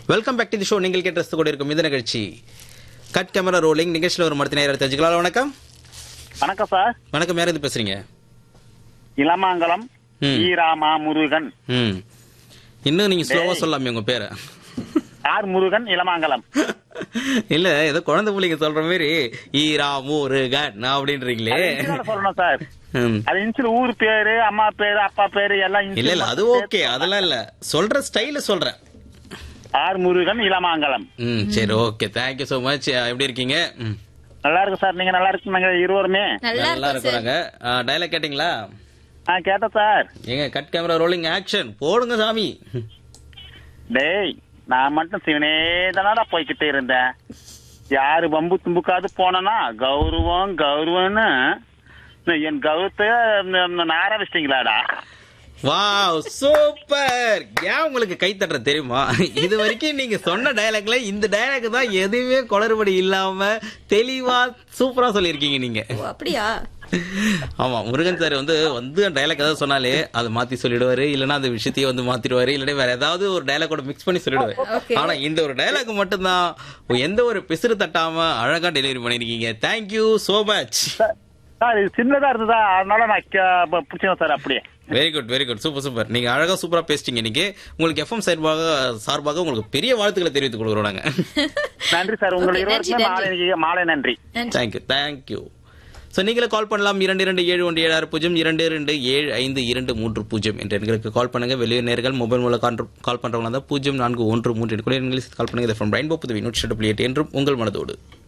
Welcome back to the show நீங்கள் கேட்டு ரசித்து கூட இருக்கும் இந்த நிகழ்ச்சி கட் கேமரா ரோலிங் நிகழ்ச்சியில் ஒரு மருத்துவ நேரம் தெரிஞ்சுக்கலாம் வணக்கம் வணக்கம் சார் வணக்கம் யார் இருந்து பேசுறீங்க இளமாங்கலம் ம். ஈராமா முருகன் ம் இன்னும் நீங்க ஸ்லோவா சொல்லலாமே உங்க பேரை ஆர் முருகன் இளமாங்கலம் இல்ல ஏதோ குழந்தை பிள்ளைங்க சொல்ற மாதிரி ஈரா முருகன் அப்படின்றீங்களே அது இன்சிலால சொல்லணும் சார் ம். அது இன்சில் ஊர் பேரு அம்மா பேரு அப்பா பேரு எல்லாம் இல்ல இன்சில் இல்ல அது ஓகே அதெல்லாம் இல்ல சொல்ற ஸ்டைல சொல்றேன் ஆர் முருகன் இளமாங்கலம் ம் சரி ஓகே தேங்க்யூ so மச் எப்படி இருக்கீங்க ம், நல்லா இருக்கு சார் நீங்க நல்லா இருக்குங்க இருவருமே நல்லா நல்லா இருக்கும் சார் இருக்கிறாங்க டைலாக் கேட்டிங்களா நான் கேட்டேன் சார் ஏங்க கட் கேமரா ரோலிங் ஆக்ஷன் போடுங்க சாமி டேய் நான் மட்டும் சிவனே தானடா போய்கிட்டே இருந்தேன் யாரு பம்பு தும்புக்காது போனனா கௌரவம் கௌரவம்னு என் கௌரவத்தை நார வச்சிட்டீங்களாடா வாவ் சூப்பர் ஏன் உங்களுக்கு கை தட்டுற தெரியுமா இது வரைக்கும் நீங்க சொன்ன டயலாக்ல இந்த டயலாக் தான் எதுவுமே குளறுபடி இல்லாம தெளிவா சூப்பரா சொல்லியிருக்கீங்க நீங்க ஓ அப்படியா ஆமா முருகன் சார் வந்து வந்து டயலாக் ஏதாவது சொன்னாலே அதை மாத்தி சொல்லிடுவாரு இல்லனா அந்த விஷயத்தையே வந்து மாத்திடுவாரு இல்லனா வேற ஏதாவது ஒரு டயலாக்கோட மிக்ஸ் பண்ணி சொல்லிடுவாரு Okay. ஆனா இந்த ஒரு டயலாக் மட்டும்தான் எந்த ஒரு பிசுறு தட்டாம அழகா டெலிவரி பண்ணிருக்கீங்க தேங்க்யூ சோ மச் சார் இது சின்னதா இருந்ததா அதனால நான் கே- பிடிச்சேன் சார் அப்படியே very good very good super super நீங்க அழகா சூப்பரா பேசிட்டீங்க இன்னைக்கு உங்களுக்கு எஃப்எம் சார்பாக சார்பாக உங்களுக்கு பெரிய வாழ்த்துக்களை தெரிவித்துக் கொடுக்குறோம் நாங்க நன்றி சார் உங்கள் Okay, இருவருக்குமே நன்றி, மாலை மாலை நன்றி நன்றி தேங்க்யூ தேங்க்யூ ஸோ நீங்களே கால் பண்ணலாம் இரண்டு இரண்டு ஏழு ஒன்று ஏழு ஆறு பூஜ்ஜியம் இரண்டு இரண்டு ஏழு ஐந்து இரண்டு மூன்று பூஜ்ஜியம் என்ற எண்களுக்கு கால் பண்ணுங்க வெளியூர் நேர்கள் மொபைல் மூலம் கால் பண்றவங்க தான் பூஜ்ஜியம் நான்கு ஒன்று மூன்று எண்களை கால் பண்ணுங்க ஃப்ரம் பிரைன் புதுவை நூற்றி எட்டு புள்ளி எட்டு என்றும் உங்கள் மனதோடு